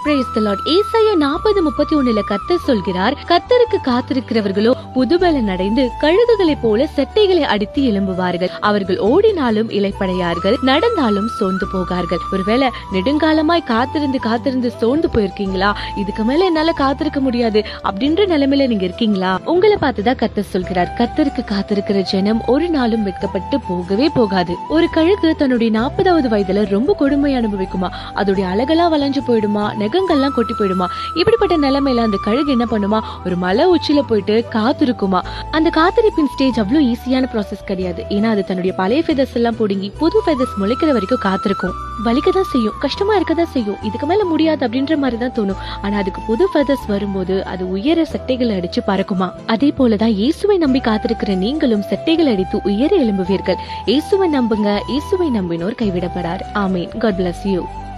Praise the Lord. ஏசாயா நாற்பது முப்பத்தி ஒண்ணுல கத்தர் சொல்கிறார் கத்தருக்கு காத்திருக்கிறவர்களோ புதுபலன் அடைந்து கழுகுகளைப் போல செட்டைகளை அடித்து எழும்புவார்கள் அவர்கள் ஓடினாலும் இலைப்படையார்கள் நடந்தாலும் சோர்ந்து போகார்கள் ஒருவேளை நெடுங்காலமாய் காத்திருந்து காத்திருந்து சோர்ந்து போயிருக்கீங்களா இதுக்கு மேல என்னால காத்திருக்க முடியாது அப்படின்ற நிலைமையில நீங்க இருக்கீங்களா உங்களை பார்த்துதான் கத்தர் சொல்கிறார் கத்தருக்கு காத்திருக்கிற ஜனம் ஒரு நாளும் வெட்கப்பட்டு போகவே போகாது ஒரு கழுகு தன்னுடைய நாற்பதாவது வயதுல ரொம்ப கொடுமை அனுபவிக்குமா அதோடைய அழகெல்லாம் வளைஞ்சு போயிடுமா நெகங்கள்லாம் கொட்டி போயிடுமா இப்படிப்பட்ட நிலைமையில அந்த கழுகு என்ன பண்ணுமா ஒரு மலை உச்சியில போயிட்டு காத்திருக்குமா அந்த காத்திருப்பின் ஸ்டேஜ் அவ்வளவு ஈஸியான ப்ராசஸ் கிடையாது ஏன்னா அது தன்னுடைய பழைய ஃபெதர்ஸ் எல்லாம் பிடுங்கி புது ஃபெதர்ஸ் முளைக்கிற வரைக்கும் காத்திருக்கும் வலிக்க தான் செய்யும் கஷ்டமா இருக்க தான் செய்யும் இதுக்கு மேல முடியாது அப்படின்ற மாதிரி தான் தோணும் ஆனா அதுக்கு புது ஃபெதர்ஸ் வரும்போது அது உயர செட்டைகளை அடிச்சு பறக்குமா அதே போலதான் இயேசுவை நம்பி காத்திருக்கிற நீங்களும் செட்டைகள் அடித்து உயர எழும்புவீர்கள் இயேசுவை நம்புங்க இயேசுவை நம்பினோர் கைவிடப்படார் ஆமீன் காட் bless யூ